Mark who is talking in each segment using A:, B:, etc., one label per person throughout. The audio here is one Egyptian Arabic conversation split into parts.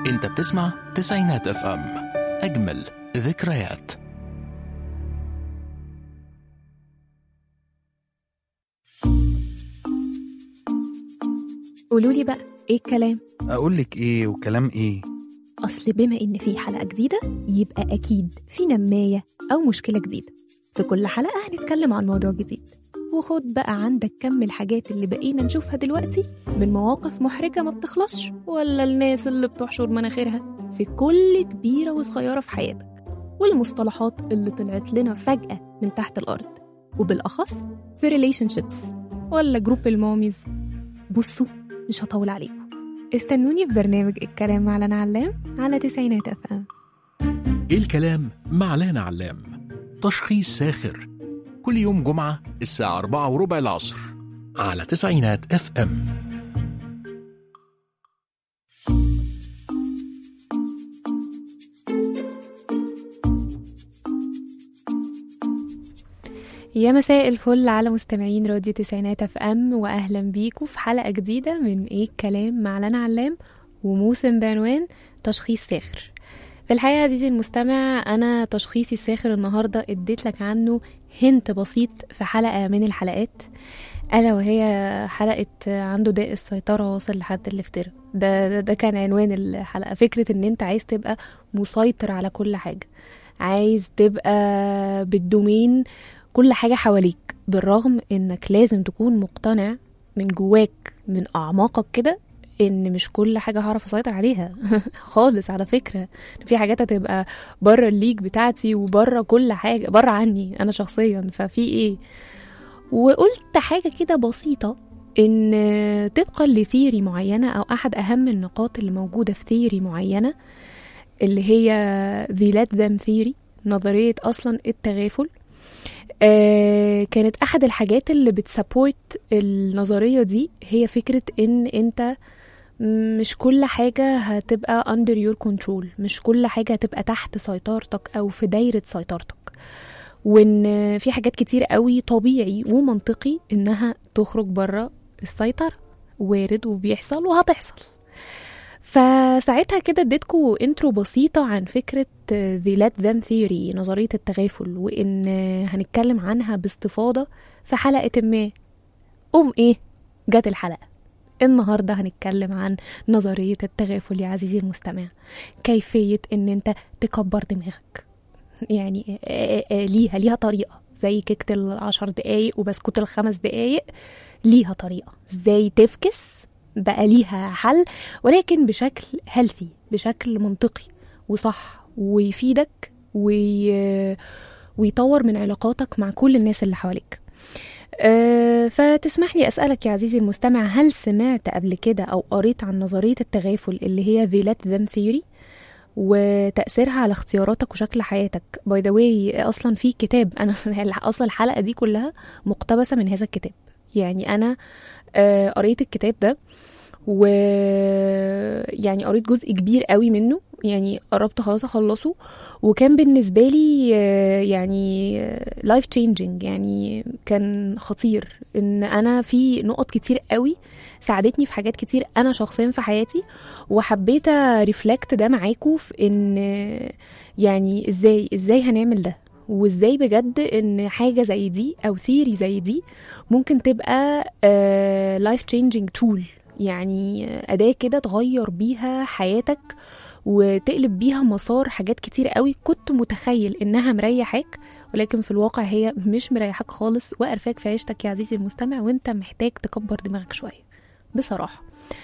A: انت بتسمع تسعينات اف ام اجمل ذكريات
B: قولوا لي بقى ايه الكلام
C: اقول لك ايه وكلام ايه
B: اصل بما ان في حلقه جديده يبقى اكيد في نمايه او مشكله جديده في كل حلقه هنتكلم عن موضوع جديد وخد بقى عندك كم الحاجات اللي بقينا نشوفها دلوقتي من مواقف محرجه ما بتخلصش ولا الناس اللي بتحشر مناخيرها في كل كبيره وصغيره في حياتك والمصطلحات اللي طلعت لنا فجاه من تحت الارض وبالاخص في ريليشن شيبس ولا جروب الماميز بصوا مش هطول عليكم استنوني في برنامج الكلام مع لنا علام على تسعينات اف ام
A: ايه الكلام مع لانا علام تشخيص ساخر كل يوم جمعة الساعة أربعة وربع العصر على تسعينات اف ام
B: يا مساء الفل على مستمعين راديو تسعينات اف ام واهلا بيكم في حلقه جديده من ايه الكلام مع لنا علام وموسم بعنوان تشخيص ساخر في الحقيقه عزيزي المستمع انا تشخيصي الساخر النهارده اديت لك عنه هنت بسيط في حلقه من الحلقات الا وهي حلقه عنده داء السيطره واصل لحد الافتراء ده, ده ده كان عنوان الحلقه فكره ان انت عايز تبقى مسيطر على كل حاجه عايز تبقى بالدومين كل حاجة حواليك بالرغم انك لازم تكون مقتنع من جواك من اعماقك كده ان مش كل حاجة هعرف اسيطر عليها خالص على فكرة في حاجات هتبقى بره الليج بتاعتي وبره كل حاجة بره عني انا شخصيا ففي ايه وقلت حاجة كده بسيطة ان طبقا لثيري معينة او احد اهم النقاط اللي موجودة في ثيري معينة اللي هي the let them theory نظرية اصلا التغافل آه كانت احد الحاجات اللي بتسابورت النظريه دي هي فكره ان انت مش كل حاجه هتبقى under your control مش كل حاجه هتبقى تحت سيطرتك او في دايره سيطرتك وان في حاجات كتير قوي طبيعي ومنطقي انها تخرج بره السيطره وارد وبيحصل وهتحصل فساعتها كده اديتكم انترو بسيطة عن فكرة The Let Them Theory نظرية التغافل وإن هنتكلم عنها باستفاضة في حلقة ما قوم إيه جت الحلقة النهاردة هنتكلم عن نظرية التغافل يا عزيزي المستمع كيفية إن أنت تكبر دماغك يعني ليها ليها طريقة زي كيكة العشر دقايق وبسكوت الخمس دقايق ليها طريقة ازاي تفكس بقى ليها حل ولكن بشكل هيلثي بشكل منطقي وصح ويفيدك وي... ويطور من علاقاتك مع كل الناس اللي حواليك أه فتسمح لي أسألك يا عزيزي المستمع هل سمعت قبل كده أو قريت عن نظرية التغافل اللي هي The Let Them Theory وتأثيرها على اختياراتك وشكل حياتك باي ذا واي أصلا في كتاب أنا أصلا الحلقة دي كلها مقتبسة من هذا الكتاب يعني أنا آه قريت الكتاب ده و يعني قريت جزء كبير قوي منه يعني قربت خلاص اخلصه وكان بالنسبه لي آه يعني لايف تشينجينج يعني كان خطير ان انا في نقط كتير قوي ساعدتني في حاجات كتير انا شخصيا في حياتي وحبيت ريفلكت ده معاكم في ان يعني ازاي ازاي هنعمل ده وازاي بجد ان حاجه زي دي او ثيري زي دي ممكن تبقى لايف تشينجينج تول يعني اداه كده تغير بيها حياتك وتقلب بيها مسار حاجات كتير قوي كنت متخيل انها مريحاك ولكن في الواقع هي مش مريحاك خالص وقرفاك في عيشتك يا عزيزي المستمع وانت محتاج تكبر دماغك شويه بصراحه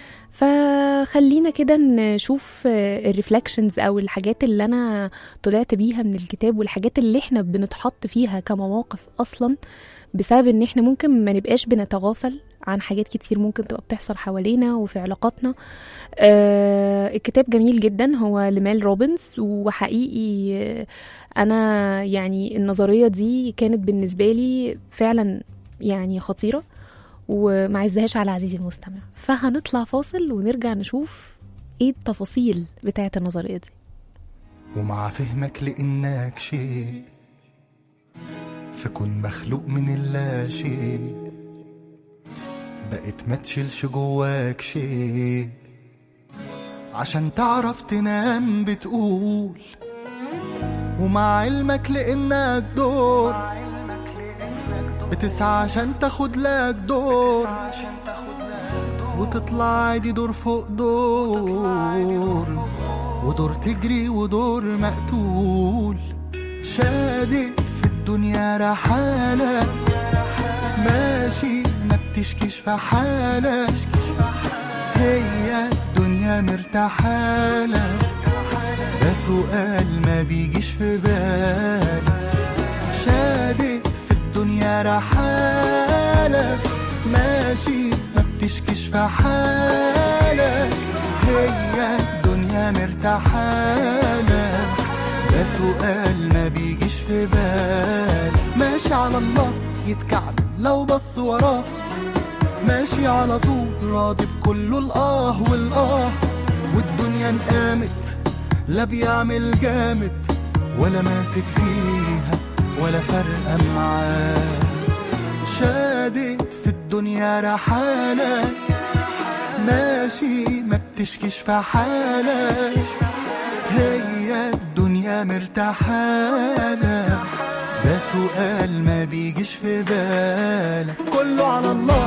B: فخلينا كده نشوف الريفلكشنز او الحاجات اللي انا طلعت بيها من الكتاب والحاجات اللي احنا بنتحط فيها كمواقف اصلا بسبب ان احنا ممكن ما نبقاش بنتغافل عن حاجات كتير ممكن تبقى بتحصل حوالينا وفي علاقاتنا آه الكتاب جميل جدا هو لمال روبنز وحقيقي آه انا يعني النظريه دي كانت بالنسبه لي فعلا يعني خطيره وما عزهاش على عزيزي المستمع فهنطلع فاصل ونرجع نشوف ايه التفاصيل بتاعه النظريه دي
D: ومع فهمك لإنك شيء فكن مخلوق من اللا شيء بقت ما تشيلش جواك شيء عشان تعرف تنام بتقول ومع علمك لانك دور بتسعى عشان تاخد لك دور وتطلع عادي دور فوق دور ودور تجري ودور مقتول شادد في الدنيا رحالة ماشي ما بتشكيش في حالك هي الدنيا مرتاحالة ده سؤال ما بيجيش في بالك شادد في الدنيا رحالة ماشي ما بتشكيش في حالك هي الدنيا مرتاحالة ده سؤال ما بيجيش في بالك ماشي على الله يتكعب لو بص وراه ماشي على طول راضي بكله الآه والآه والدنيا انقامت لا بيعمل جامد ولا ماسك فيها ولا فارقة معاه شادد في الدنيا رحالة ماشي ما بتشكيش في حالك هي الدنيا مرتاحالة ده سؤال ما بيجيش في بالك كله على الله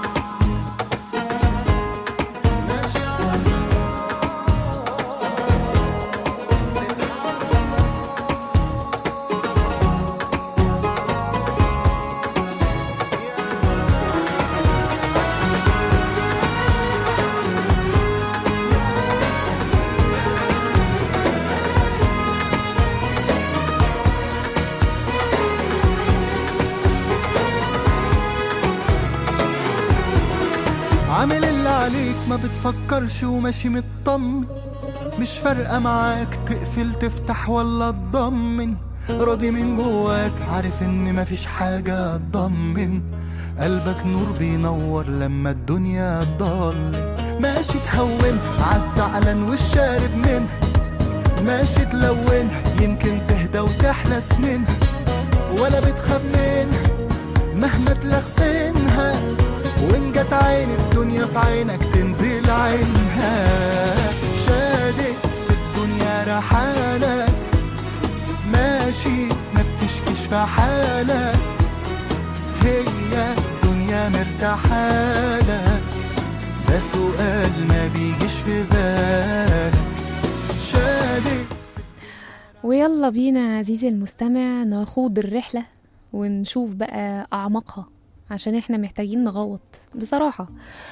D: عامل اللي عليك ما بتفكرش وماشي مطمن مش فارقة معاك تقفل تفتح ولا تضمن راضي من جواك عارف ان مفيش حاجة تضمن قلبك نور بينور لما الدنيا تضل ماشي تهون عالزعلان والشارب منها ماشي تلونها يمكن تهدى وتحلى سنينها ولا بتخاف منها مهما تلخفنها وان جت عين الدنيا في عينك تنزل عينها شادد في الدنيا رحالة ماشي ما بتشكيش في حالك هي الدنيا مرتاحالك ده سؤال ما بيجيش في بالك شادد
B: ويلا بينا عزيزي المستمع نخوض الرحلة ونشوف بقى أعماقها عشان احنا محتاجين نغوط بصراحة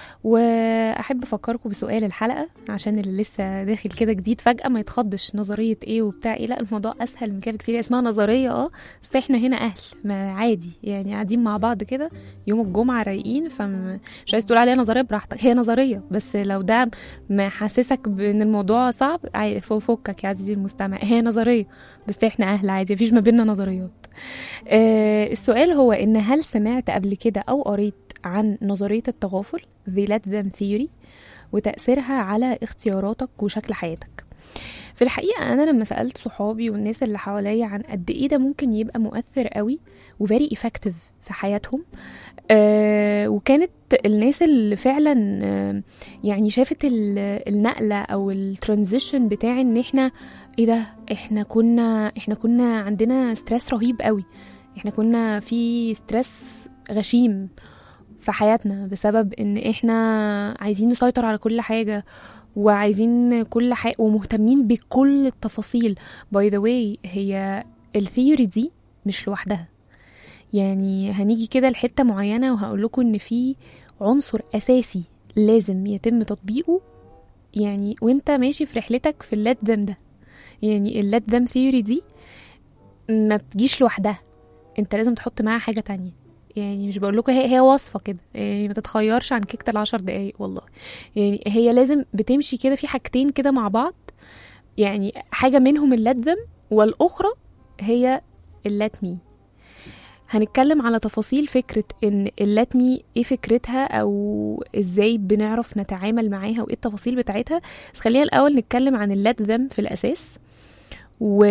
B: وأحب أفكركم بسؤال الحلقة عشان اللي لسه داخل كده جديد فجأة ما يتخضش نظرية ايه وبتاع ايه لا الموضوع أسهل من كده بكتير اسمها نظرية اه بس احنا هنا أهل ما عادي يعني قاعدين مع بعض كده يوم الجمعة رايقين فمش عايز تقول عليها نظرية براحتك هي نظرية بس لو ده محسسك بان الموضوع صعب عادي، فو- فكك يا عزيزي المستمع هي نظرية بس احنا أهل عادي مفيش ما بيننا نظريات آه السؤال هو ان هل سمعت قبل كده او قريت عن نظرية التغافل The Let Them Theory وتأثيرها على اختياراتك وشكل حياتك في الحقيقة أنا لما سألت صحابي والناس اللي حواليا عن قد إيه ده ممكن يبقى مؤثر قوي وفيري effective في حياتهم آه وكانت الناس اللي فعلا آه يعني شافت ال- النقلة أو الترانزيشن بتاع إن إحنا إيه ده إحنا كنا إحنا كنا عندنا ستريس رهيب قوي إحنا كنا في ستريس غشيم في حياتنا بسبب ان احنا عايزين نسيطر على كل حاجة وعايزين كل حاجة ومهتمين بكل التفاصيل باي ذا واي هي الثيوري دي مش لوحدها يعني هنيجي كده لحتة معينة وهقول لكم ان في عنصر اساسي لازم يتم تطبيقه يعني وانت ماشي في رحلتك في اللات دم ده يعني اللات دم ثيوري دي ما بتجيش لوحدها انت لازم تحط معاها حاجة تانية يعني مش بقول لكم هي هي وصفه كده يعني ما تتخيرش عن كيكه العشر دقايق والله يعني هي لازم بتمشي كده في حاجتين كده مع بعض يعني حاجه منهم اللاتذم والاخرى هي اللات مي هنتكلم على تفاصيل فكرة ان اللات مي ايه فكرتها او ازاي بنعرف نتعامل معاها وايه التفاصيل بتاعتها بس خلينا الاول نتكلم عن اللات ذم في الاساس و...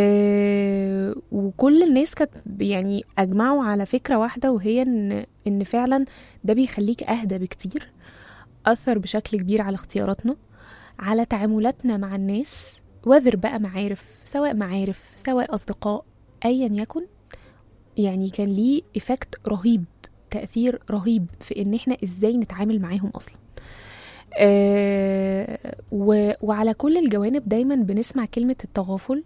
B: وكل الناس كانت يعني اجمعوا على فكره واحده وهي ان ان فعلا ده بيخليك اهدى بكتير اثر بشكل كبير على اختياراتنا على تعاملاتنا مع الناس وذر بقى معارف سواء معارف سواء أصدقاء أيا يكن يعني كان ليه إفكت رهيب تأثير رهيب في إن إحنا إزاي نتعامل معاهم أصلا آه و- وعلى كل الجوانب دايما بنسمع كلمة التغافل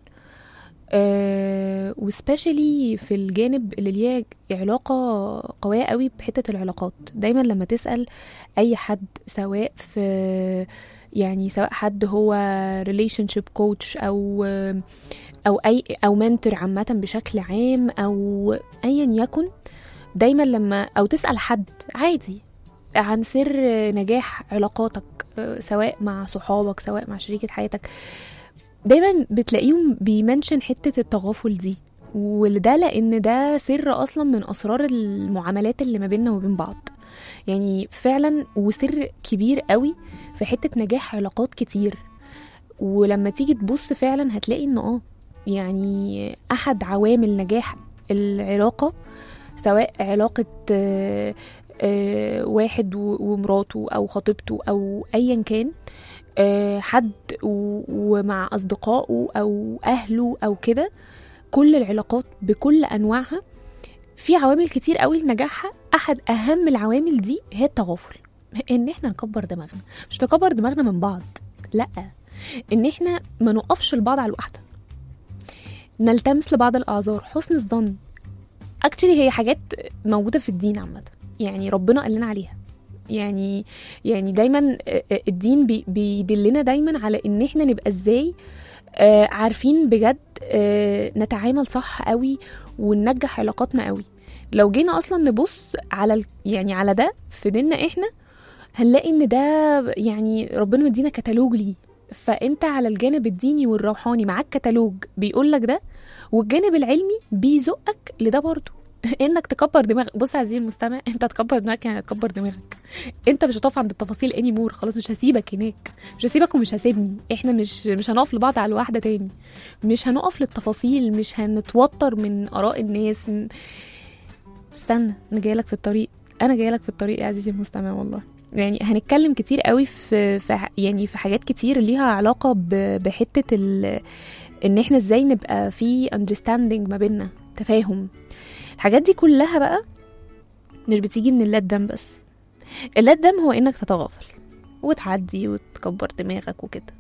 B: آه وسبيشالي في الجانب اللي ليه علاقة قوية قوي بحتة العلاقات دايما لما تسأل أي حد سواء في يعني سواء حد هو ريليشنشيب كوتش أو أو أي أو منتور عامة بشكل عام أو أيا يكن دايما لما أو تسأل حد عادي عن سر نجاح علاقاتك آه، سواء مع صحابك سواء مع شريكة حياتك دايما بتلاقيهم بيمنشن حتة التغافل دي وده لأن ده سر أصلا من أسرار المعاملات اللي ما بيننا وبين بعض يعني فعلا وسر كبير قوي في حتة نجاح علاقات كتير ولما تيجي تبص فعلا هتلاقي ان اه يعني احد عوامل نجاح العلاقة سواء علاقة آه، آه، واحد و- ومراته او خطيبته او ايا كان آه، حد و- ومع اصدقائه او اهله او كده كل العلاقات بكل انواعها في عوامل كتير قوي لنجاحها احد اهم العوامل دي هي التغافل ان احنا نكبر دماغنا مش نكبر دماغنا من بعض لا ان احنا ما نقفش لبعض على الواحده نلتمس لبعض الاعذار حسن الظن اكشلي هي حاجات موجوده في الدين عامه يعني ربنا قال لنا عليها يعني يعني دايما آه، آه، الدين بي- بيدلنا دايما على ان احنا نبقى ازاي آه، عارفين بجد آه، نتعامل صح قوي وننجح علاقاتنا قوي لو جينا اصلا نبص على ال- يعني على ده في ديننا احنا هنلاقي ان ده يعني ربنا مدينا كتالوج ليه فانت على الجانب الديني والروحاني معاك كتالوج بيقول لك ده والجانب العلمي بيزقك لده برضه انك تكبر دماغك بص يا عزيزي المستمع انت تكبر دماغك يعني تكبر دماغك انت مش هتقف عند التفاصيل اني مور خلاص مش هسيبك هناك مش هسيبك ومش هسيبني احنا مش مش هنقف لبعض على الواحده تاني مش هنقف للتفاصيل مش هنتوتر من اراء الناس م- استنى انا جايلك في الطريق انا جايلك في الطريق يا عزيزي المستمع والله يعني هنتكلم كتير قوي في, في ح- يعني في حاجات كتير ليها علاقه ب- بحته ال ان احنا ازاي نبقى في understanding ما بيننا تفاهم الحاجات دي كلها بقى مش بتيجي من اللات دم بس اللات دم هو انك تتغافل وتعدي وتكبر دماغك وكده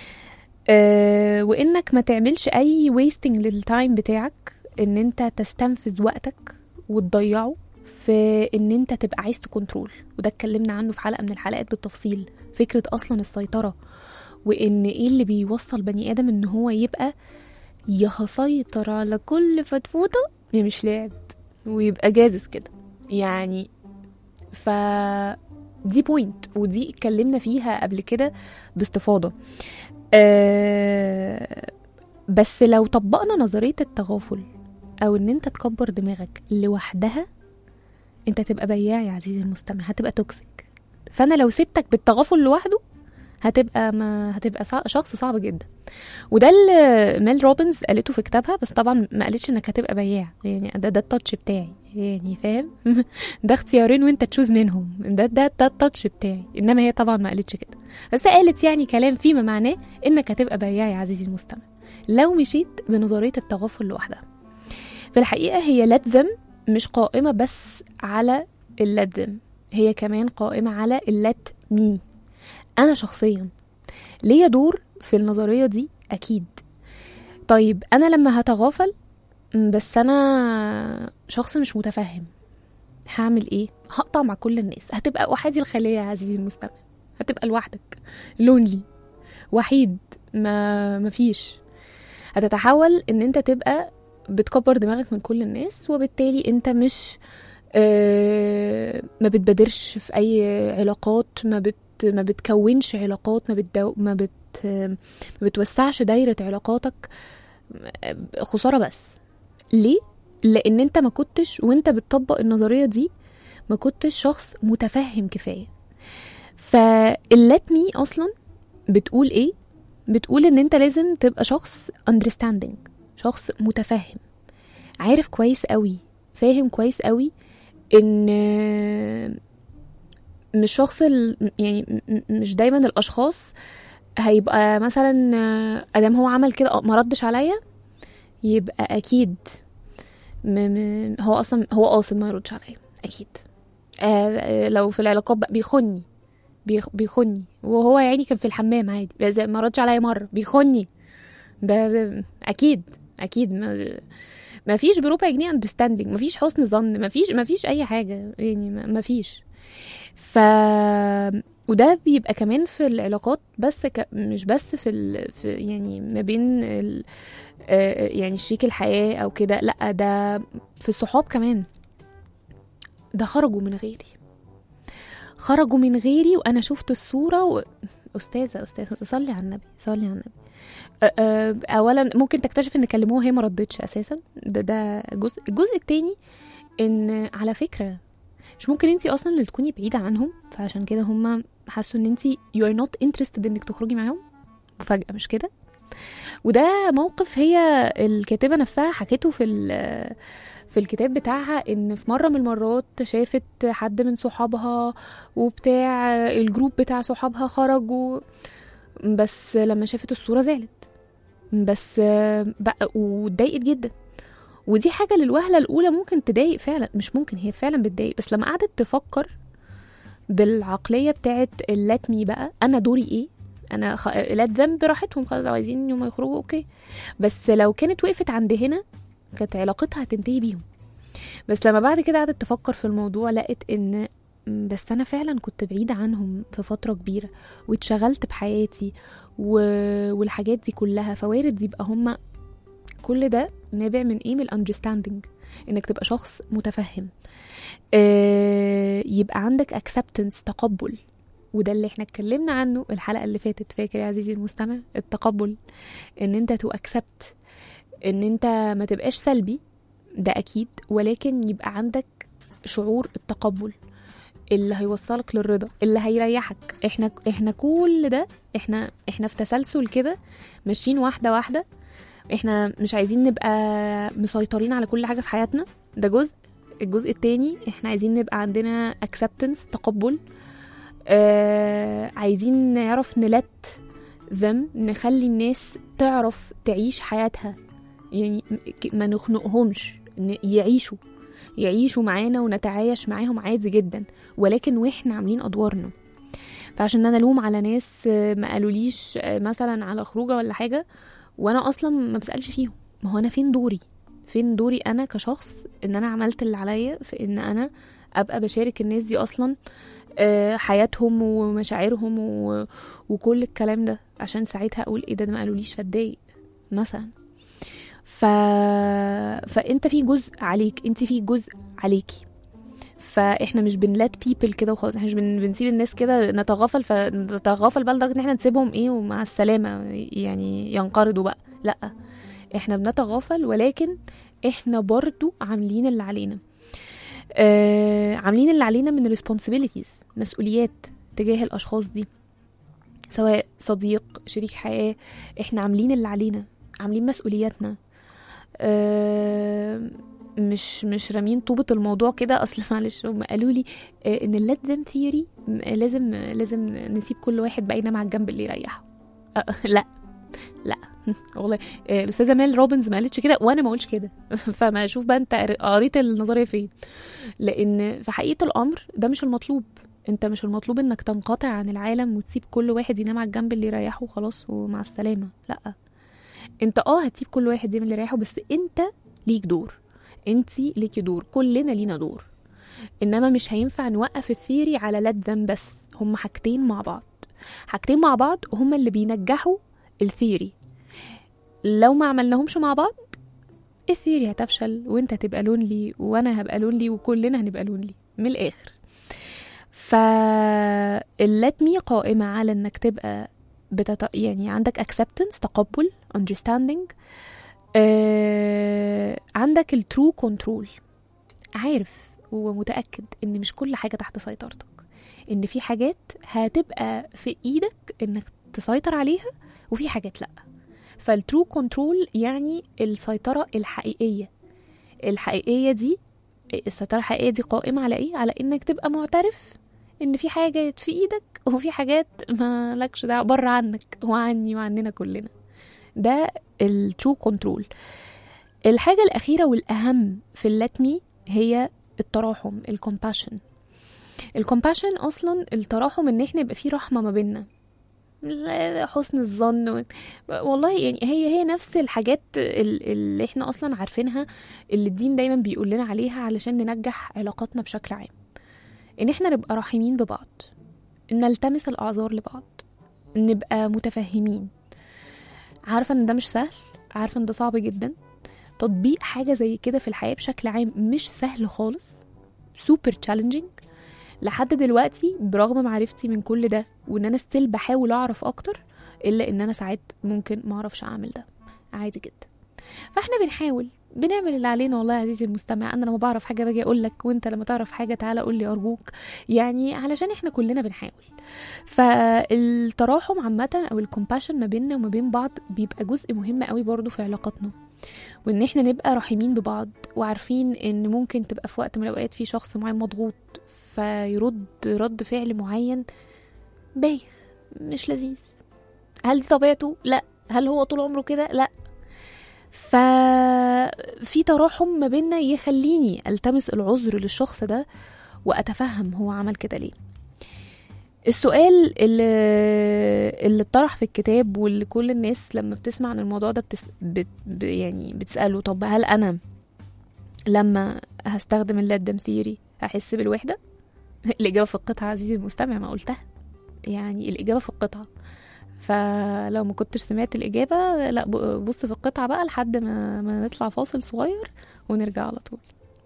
B: أه وانك ما تعملش اي ويستنج للتايم بتاعك ان انت تستنفذ وقتك وتضيعه في ان انت تبقى عايز تكنترول وده اتكلمنا عنه في حلقه من الحلقات بالتفصيل فكره اصلا السيطره وان ايه اللي بيوصل بني ادم ان هو يبقى يا هسيطر على كل فتفوته يا مش لاعب ويبقى جازز كده يعني ف دي بوينت ودي اتكلمنا فيها قبل كده باستفاضه أه بس لو طبقنا نظريه التغافل او ان انت تكبر دماغك لوحدها انت تبقى بياع يا عزيزي المستمع هتبقى توكسيك فانا لو سبتك بالتغافل لوحده هتبقى ما هتبقى صع- شخص صعب جدا وده اللي ميل روبنز قالته في كتابها بس طبعا ما قالتش انك هتبقى بياع يعني ده ده التاتش بتاعي يعني فاهم ده اختيارين وانت تشوز منهم ده ده ده التاتش بتاعي انما هي طبعا ما قالتش كده بس قالت يعني كلام فيما معناه انك هتبقى بياع يا عزيزي المستمع لو مشيت بنظريه التغافل لوحدها في الحقيقه هي لاتذم مش قائمه بس على اللاتذم هي كمان قائمه على اللات مي انا شخصيا ليا دور في النظريه دي اكيد طيب انا لما هتغافل م، بس انا شخص مش متفهم هعمل ايه هقطع مع كل الناس هتبقى وحيد الخليه يا عزيزي المستمع هتبقى لوحدك لونلي وحيد ما مفيش هتتحول ان انت تبقى بتكبر دماغك من كل الناس وبالتالي انت مش آه، ما بتبادرش في اي علاقات ما بت ما بتكونش علاقات ما بتدو ما بت ما بتوسعش دايرة علاقاتك خسارة بس ليه؟ لأن أنت ما كنتش وأنت بتطبق النظرية دي ما كنتش شخص متفهم كفاية فاللات مي أصلا بتقول إيه؟ بتقول إن أنت لازم تبقى شخص understanding شخص متفهم عارف كويس قوي فاهم كويس قوي ان مش شخص ال... يعني م- م- مش دايما الاشخاص هيبقى مثلا آه، ادام هو عمل كده آه، ما ردش عليا يبقى اكيد م م هو اصلا هو قاصد ما يردش عليا اكيد آه آه، لو في العلاقات بقى بيخني بيخ- بيخني وهو يعني كان في الحمام عادي بس ما ردش عليا مره بيخني ب... ب... اكيد اكيد ما... ما فيش بربع جنيه اندرستاندينج ما فيش حسن ظن ما فيش ما فيش اي حاجه يعني ما ما فيش ف وده بيبقى كمان في العلاقات بس ك... مش بس في, ال... في يعني ما بين ال... آه، يعني شريك الحياه او كده لا ده في الصحاب كمان ده خرجوا من غيري خرجوا من غيري وانا شفت الصوره و... استاذه استاذه صلي على النبي صلي على النبي أ- أ- اولا ممكن تكتشف ان كلموها هي ما ردتش اساسا ده ده جزء الجزء التاني ان على فكره مش ممكن انت اصلا اللي تكوني بعيده عنهم فعشان كده هم حسوا ان انت you are not interested انك تخرجي معاهم مفاجاه مش كده وده موقف هي الكاتبه نفسها حكيته في ال- في الكتاب بتاعها ان في مره من المرات شافت حد من صحابها وبتاع الجروب بتاع صحابها خرج و... بس لما شافت الصوره زعلت بس آه، بقى واتضايقت جدا ودي حاجه للوهله الاولى ممكن تضايق فعلا مش ممكن هي فعلا بتضايق بس لما قعدت تفكر بالعقليه بتاعت اللات مي بقى انا دوري ايه انا خ... لا ذنب براحتهم خلاص لو عايزين يوم يخرجوا اوكي بس لو كانت وقفت عند هنا كانت علاقتها هتنتهي بيهم بس لما بعد كده قعدت تفكر في الموضوع لقت ان م، بس انا فعلا كنت بعيده عنهم في فتره كبيره واتشغلت بحياتي و... والحاجات دي كلها فوارد يبقى هما كل ده نابع من ايه من الاندرستاندينج انك تبقى شخص متفهم آه يبقى عندك acceptance تقبل وده اللي احنا اتكلمنا عنه الحلقه اللي فاتت فاكر يا عزيزي المستمع التقبل ان انت تو accept ان انت ما تبقاش سلبي ده اكيد ولكن يبقى عندك شعور التقبل اللي هيوصلك للرضا اللي هيريحك احنا احنا كل ده احنا احنا في تسلسل كده ماشيين واحده واحده احنا مش عايزين نبقى مسيطرين على كل حاجه في حياتنا ده جزء الجزء التاني احنا عايزين نبقى عندنا acceptance تقبل آه عايزين نعرف نلت ذم نخلي الناس تعرف تعيش حياتها يعني ك- ما نخنقهمش ن- يعيشوا يعيشوا معانا ونتعايش معاهم عادي جدا ولكن واحنا عاملين ادوارنا فعشان انا الوم على ناس آه، ما قالوليش آه، مثلا على خروجه ولا حاجه وانا اصلا ما بسالش فيهم ما هو انا فين دوري فين دوري انا كشخص ان انا عملت اللي عليا في ان انا ابقى بشارك الناس دي اصلا آه، حياتهم ومشاعرهم و... وكل الكلام ده عشان ساعتها اقول ايه ده ده ما قالوليش فاتضايق مثلا ف... فانت في جزء عليك انت في جزء عليكي فاحنا مش بنلات بيبل كده وخلاص احنا مش بن... بنسيب الناس كده نتغافل فنتغافل بقى لدرجه ان احنا نسيبهم ايه ومع السلامه يعني ينقرضوا بقى لا احنا بنتغافل ولكن احنا برضو عاملين اللي علينا آه عاملين اللي علينا من responsibilities مسؤوليات تجاه الاشخاص دي سواء صديق شريك حياه احنا عاملين اللي علينا عاملين مسؤولياتنا آه مش مش رامين طوبة الموضوع كده اصل معلش هم قالوا لي آه ان اللات ذم ثيوري لازم لازم نسيب كل واحد بقى ينام على الجنب اللي يريحه آه لا لا والله آه، الاستاذه مال روبنز ما قالتش كده وانا ما قلتش كده فما اشوف بقى انت قريت النظريه فين لان في حقيقه الامر ده مش المطلوب انت مش المطلوب انك تنقطع عن العالم وتسيب كل واحد ينام على الجنب اللي يريحه وخلاص ومع السلامه لا انت اه هتسيب كل واحد يعمل اللي يريحه بس انت ليك دور انت ليكي دور كلنا لينا دور انما مش هينفع نوقف الثيري على لا ذنب بس هما حاجتين مع بعض حاجتين مع بعض هما اللي بينجحوا الثيري لو ما عملناهمش مع بعض الثيري هتفشل وانت هتبقى لونلي وانا هبقى لونلي وكلنا هنبقى لونلي من الاخر فاللات مي قائمة على انك تبقى بتت... يعني عندك acceptance تقبل understanding آه... عندك الترو كنترول عارف ومتأكد ان مش كل حاجة تحت سيطرتك ان في حاجات هتبقى في ايدك انك تسيطر عليها وفي حاجات لا فالترو كنترول يعني السيطرة الحقيقية الحقيقية دي السيطرة الحقيقية دي قائمة على ايه؟ على انك تبقى معترف ان في حاجات في ايدك وفي حاجات ما لكش دعوه بره عنك وعني وعننا كلنا ده الترو كنترول الحاجه الاخيره والاهم في اللاتمي هي التراحم الكومباشن الكومباشن اصلا التراحم ان احنا يبقى في رحمه ما بيننا حسن الظن و... والله يعني هي هي نفس الحاجات ال- اللي احنا اصلا عارفينها اللي الدين دايما بيقول لنا عليها علشان ننجح علاقاتنا بشكل عام ان احنا نبقى رحيمين ببعض ان نلتمس الاعذار لبعض نبقى متفهمين عارفه ان ده مش سهل عارفه ان ده صعب جدا تطبيق حاجه زي كده في الحياه بشكل عام مش سهل خالص سوبر تشالنجينج لحد دلوقتي برغم معرفتي من كل ده وان انا ستيل بحاول اعرف اكتر الا ان انا ساعات ممكن ما اعرفش اعمل ده عادي جدا فاحنا بنحاول بنعمل اللي علينا والله يا عزيزي المستمع انا لما بعرف حاجه باجي اقول لك وانت لما تعرف حاجه تعالى قول لي ارجوك يعني علشان احنا كلنا بنحاول فالتراحم عامه او الكومباشن ما بيننا وما بين بعض بيبقى جزء مهم قوي برضو في علاقاتنا وان احنا نبقى رحيمين ببعض وعارفين ان ممكن تبقى في وقت من الاوقات في شخص معين مضغوط فيرد رد فعل معين بايخ مش لذيذ هل دي طبيعته لا هل هو طول عمره كده لا ففي تراحم ما بيننا يخليني التمس العذر للشخص ده واتفهم هو عمل كده ليه السؤال اللي اللي اتطرح في الكتاب واللي كل الناس لما بتسمع عن الموضوع ده بتس... بت... ب- يعني بتسأله طب هل أنا لما هستخدم اللادم ثيوري هحس بالوحدة؟ الإجابة في القطعة عزيزي المستمع ما قلتها يعني الإجابة في القطعة فلو ما كنتش سمعت الإجابة لا ب- بص في القطعة بقى لحد ما, ما نطلع فاصل صغير ونرجع على طول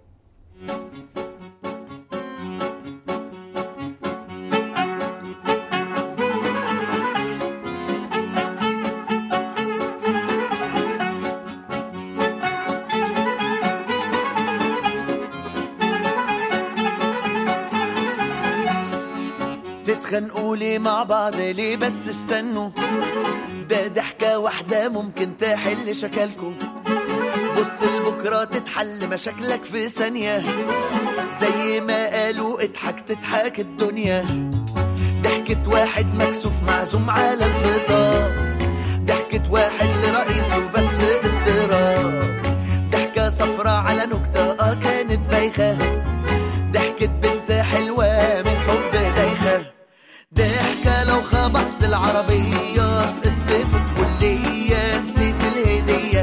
E: تتخانقوا ليه مع بعض ليه بس استنوا ده ضحكة واحدة ممكن تحل شكلكوا بص لبكرة تتحل مشاكلك في ثانية زي ما قالوا اضحك تضحك الدنيا ضحكة واحد مكسوف معزوم على الفطار ضحكة واحد لرئيسه بس اضطراب ضحكة صفرة على نكتة اه كانت بايخة ضحكة بنت حلوة من حب دايخة ضحكة لو خبطت العربية سقطت في الكلية نسيت الهدية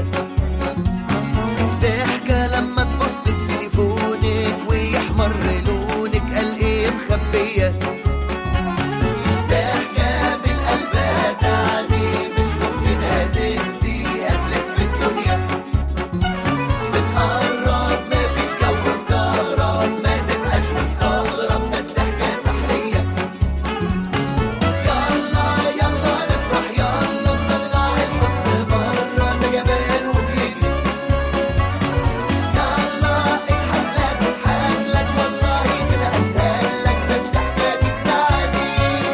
E: ضحكة لما تبص في تليفونك ويحمر لونك قال ايه مخبية ضحكة بالقلب هتعدي مش ممكن هتنسي هتلف الدنيا بتقرب مفيش جو مكهرب ما تبقاش مستغرب ده الضحكة سحرية يلا يلا نفرح يلا نطلع الحزن بره ده جبان وبيجري يلا اضحك لا تضحك لك والله كده اسهل لك ده الضحكة دي بتاعتي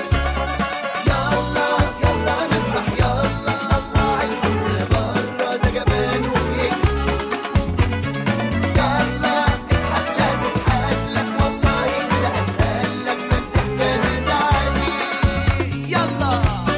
E: يلا يلا نفرح يلا نطلع الحزن بره ده جبان وبيجري يلا اضحك لا تضحك لك والله كده اسهل لك ده الضحكة دي بتاعتي يلا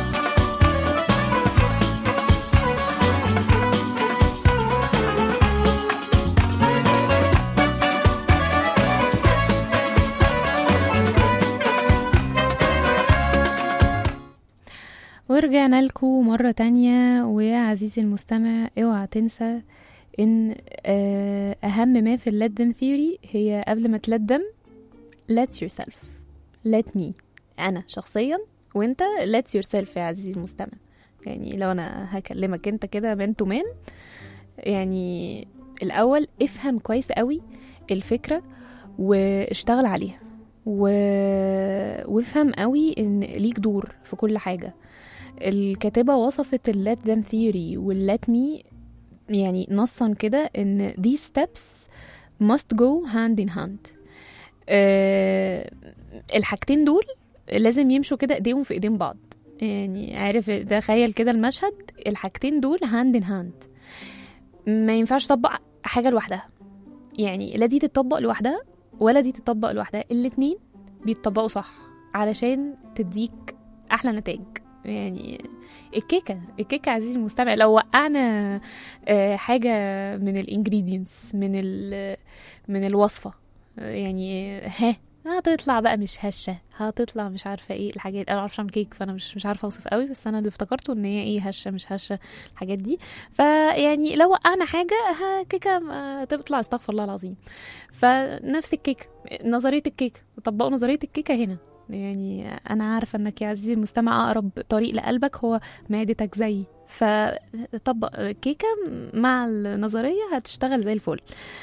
B: ورجعنا لكم مرة تانية ويا عزيزي المستمع اوعى تنسى ان آه، اهم ما في اللدم ثيوري هي قبل ما تلدم let yourself let me انا شخصيا وانت let yourself يا عزيزي المستمع يعني لو انا هكلمك انت كده مان تو مان يعني الاول افهم كويس قوي الفكرة واشتغل عليها و... وافهم قوي ان ليك دور في كل حاجة الكاتبة وصفت اللات them theory واللات me يعني نصا كده ان these steps must go hand in hand أه الحاجتين دول لازم يمشوا كده ايديهم في ايدين بعض يعني عارف تخيل كده المشهد الحاجتين دول hand in hand ما ينفعش تطبق حاجة لوحدها يعني لا دي تتطبق لوحدها ولا دي تتطبق لوحدها الاتنين بيتطبقوا صح علشان تديك احلى نتائج يعني الكيكه الكيكه عزيزي المستمع لو وقعنا آه، حاجه من الانجريدينتس من ال- من الوصفه آه، يعني ها هتطلع بقى مش هشه هتطلع مش عارفه ايه الحاجات انا معرفش اعمل كيك فانا مش مش عارفه اوصف قوي بس انا اللي افتكرته ان هي ايه هشه مش هشه الحاجات دي فيعني لو وقعنا حاجه ها كيكه آه، تطلع استغفر الله العظيم فنفس الكيكه نظريه الكيكه طبقوا نظريه الكيكه هنا يعني انا عارفه انك يا عزيزي المستمع اقرب طريق لقلبك هو معدتك زيي فطبق كيكه مع النظريه هتشتغل زي الفل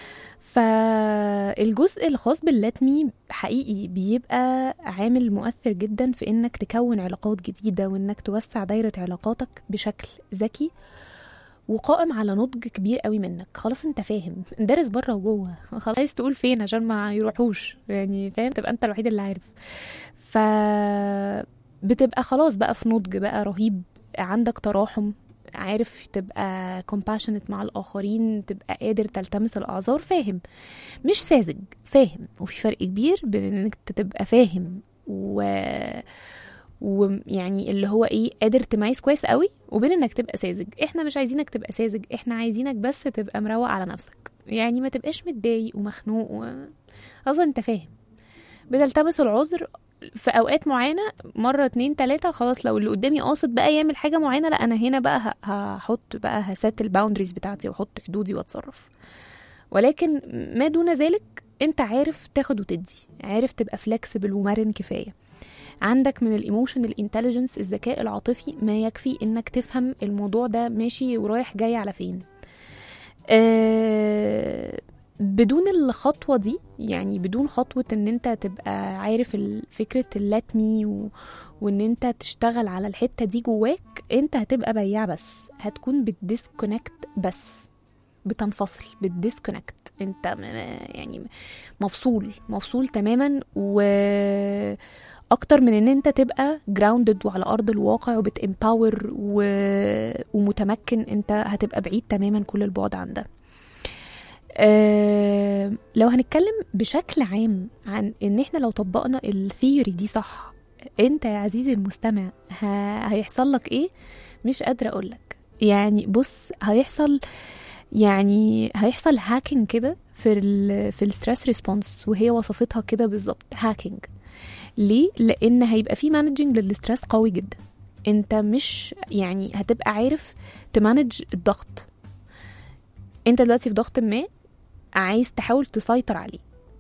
B: فالجزء الخاص باللاتمي حقيقي بيبقى عامل مؤثر جدا في انك تكون علاقات جديده وانك توسع دايره علاقاتك بشكل ذكي وقائم على نضج كبير قوي منك خلاص انت فاهم دارس بره وجوه خلاص عايز تقول فين عشان ما يروحوش يعني فاهم تبقى انت الوحيد اللي عارف ف بتبقى خلاص بقى في نضج بقى رهيب عندك تراحم عارف تبقى compassionate مع الآخرين تبقى قادر تلتمس الأعذار فاهم مش ساذج فاهم وفي فرق كبير بين انك تبقى فاهم و ويعني اللي هو ايه قادر تميز كويس قوي وبين انك تبقى ساذج احنا مش عايزينك تبقى ساذج احنا عايزينك بس تبقى مروق على نفسك يعني ما تبقاش متضايق ومخنوق و... اصلا انت فاهم بتلتمس العذر في اوقات معينه مره اتنين تلاته خلاص لو اللي قدامي قاصد بقى يعمل حاجه معينه لا انا هنا بقى ه- هحط بقى هسات الباوندريز بتاعتي واحط حدودي واتصرف ولكن ما دون ذلك انت عارف تاخد وتدي عارف تبقى فلكسبل ومرن كفايه عندك من الايموشنال انتليجنس الذكاء العاطفي ما يكفي انك تفهم الموضوع ده ماشي ورايح جاي على فين آه بدون الخطوة دي يعني بدون خطوة ان انت تبقى عارف ال- فكرة اللاتمي و... وان انت تشتغل على الحتة دي جواك انت هتبقى بياع بس هتكون بتديسكونكت بس بتنفصل بتديسكونكت انت م- م- يعني مفصول مفصول تماما و اكتر من ان انت تبقى جراوندد وعلى ارض الواقع وبتامباور و... ومتمكن انت هتبقى بعيد تماما كل البعد عن ده آه، لو هنتكلم بشكل عام عن ان احنا لو طبقنا الثيوري دي صح انت يا عزيزي المستمع ه- هيحصل لك ايه مش قادره اقول لك يعني بص هيحصل يعني هيحصل هاكينج كده في ال في الستريس ريسبونس وهي وصفتها كده بالظبط هاكينج ليه لان هيبقى في مانجنج للستريس قوي جدا انت مش يعني هتبقى عارف تمانج الضغط انت دلوقتي في ضغط ما عايز تحاول تسيطر عليه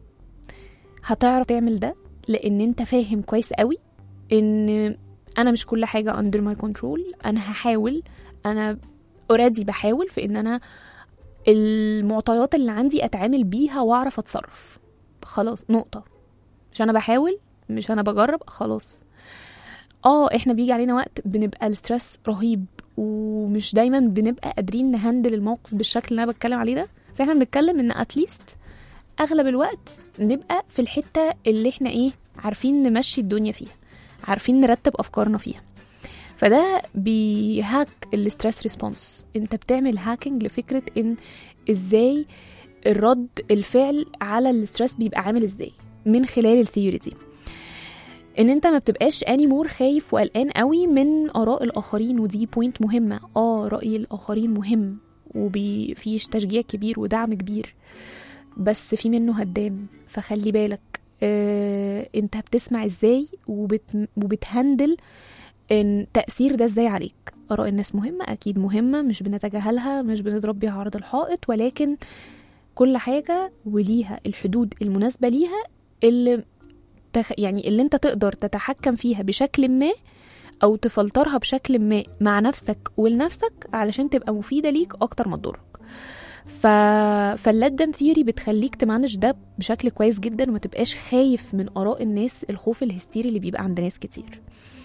B: هتعرف تعمل ده لان انت فاهم كويس قوي ان انا مش كل حاجه under my control انا هحاول انا اوريدي بحاول في ان انا المعطيات اللي عندي اتعامل بيها واعرف اتصرف خلاص نقطه مش انا بحاول مش انا بجرب خلاص اه احنا بيجي علينا وقت بنبقى الستريس رهيب ومش دايما بنبقى قادرين نهندل الموقف بالشكل اللي انا بتكلم عليه ده بس احنا بنتكلم ان اتليست اغلب الوقت نبقى في الحته اللي احنا ايه عارفين نمشي الدنيا فيها عارفين نرتب افكارنا فيها فده بيهاك الستريس ريسبونس انت بتعمل هاكينج لفكره ان ازاي الرد الفعل على الستريس بيبقى عامل ازاي من خلال الثيوري دي ان انت ما بتبقاش اني مور خايف وقلقان قوي من اراء الاخرين ودي بوينت مهمه اه راي الاخرين مهم وفي تشجيع كبير ودعم كبير بس في منه هدام فخلي بالك آه انت بتسمع ازاي وبت وبتهندل ان تاثير ده ازاي عليك اراء الناس مهمه اكيد مهمه مش بنتجاهلها مش بنضرب بيها عرض الحائط ولكن كل حاجه وليها الحدود المناسبه ليها اللي تخ... يعني اللي انت تقدر تتحكم فيها بشكل ما او تفلترها بشكل ما مع نفسك ولنفسك علشان تبقى مفيده ليك اكتر ما تضرك ف... فاللدم ثيوري بتخليك تمانج ده بشكل كويس جدا وما تبقاش خايف من اراء الناس الخوف الهستيري اللي بيبقى عند ناس كتير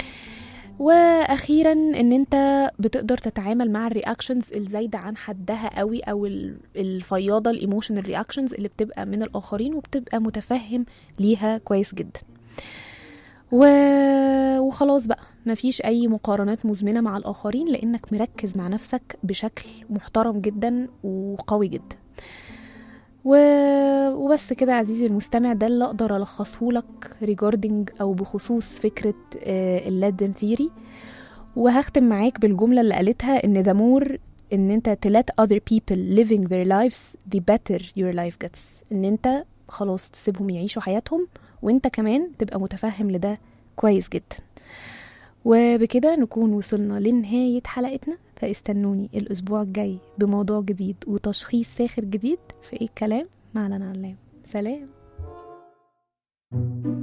B: واخيرا ان انت بتقدر تتعامل مع الرياكشنز الزايده عن حدها قوي او ال- الفياضه الايموشنال رياكشنز اللي بتبقى من الاخرين وبتبقى متفهم ليها كويس جدا و... وخلاص بقى مفيش اي مقارنات مزمنه مع الاخرين لانك مركز مع نفسك بشكل محترم جدا وقوي جدا و... وبس كده عزيزي المستمع ده اللي اقدر الخصه لك regarding او بخصوص فكره اللادن ثيري وهختم معاك بالجمله اللي قالتها ان the more ان انت to let other people living their lives the better your life gets ان انت خلاص تسيبهم يعيشوا حياتهم وانت كمان تبقى متفهم لده كويس جدا وبكده نكون وصلنا لنهاية حلقتنا فاستنوني الأسبوع الجاي بموضوع جديد وتشخيص ساخر جديد في إيه الكلام مع لنا علام سلام